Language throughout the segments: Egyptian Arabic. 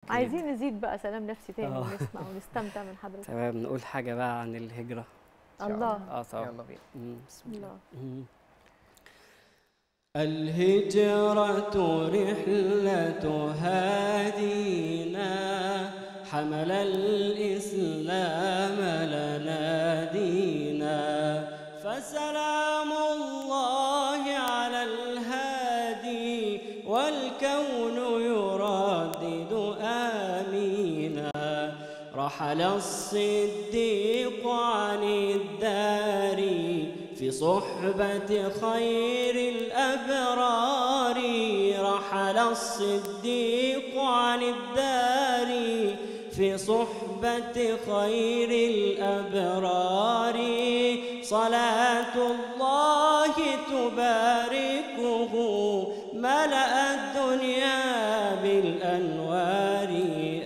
عايزين نزيد بقى سلام نفسي تاني آه. ونسمع ونستمتع من حضرتك تمام نقول حاجة بقى عن الهجرة إن شاء الله اه طبعا يلا بينا مم، بسم الله الله مم. الهجرة رحلة هادينا حمل الإسلام لنا دينا فسلام الله على الهادي والكون يردد آمينا رحل الصديق عن الدار في صحبة خير الأبرار رحل الصديق عن الدار في صحبة خير الأبرار صلاة الله تباركه ملأ الدنيا بالأنوار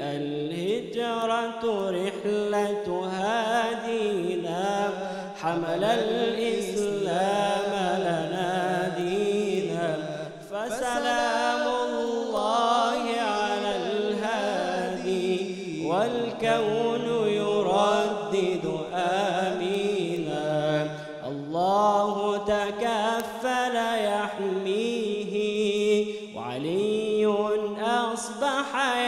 الهجرة رحلة هادينا حمل الإسلام لنا دينا فسلام الله على الهادي والكون يردد آمينا الله تكفل يحميه وعلي أصبح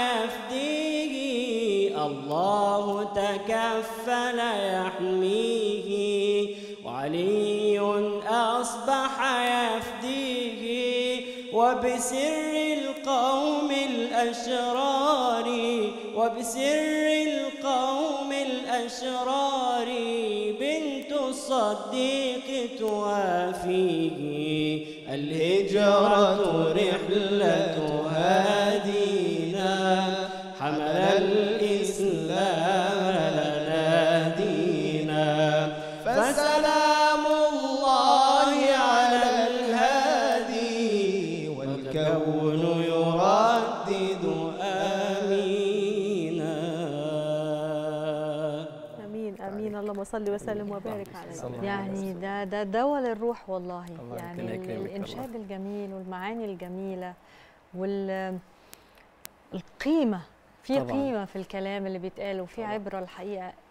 يفديه الله تكفل يحميه وعلي أصبح يفديه وبسر القوم الأشرار وبسر القوم الأشرار بنت الصديق توافيه الهجرة رحلة هادينا حمل الإسلام لنا دينا فسلام الله على الهادي والكون يردد آمينا امين امين اللهم صل وسلم وبارك صلى عليه الله عليه يعني ده ده دواء للروح والله الله يعني ربنا يكرمك الانشاد الجميل والمعاني الجميله وال القيمه في طبعاً. قيمه في الكلام اللي بيتقال وفي طبعاً. عبره الحقيقه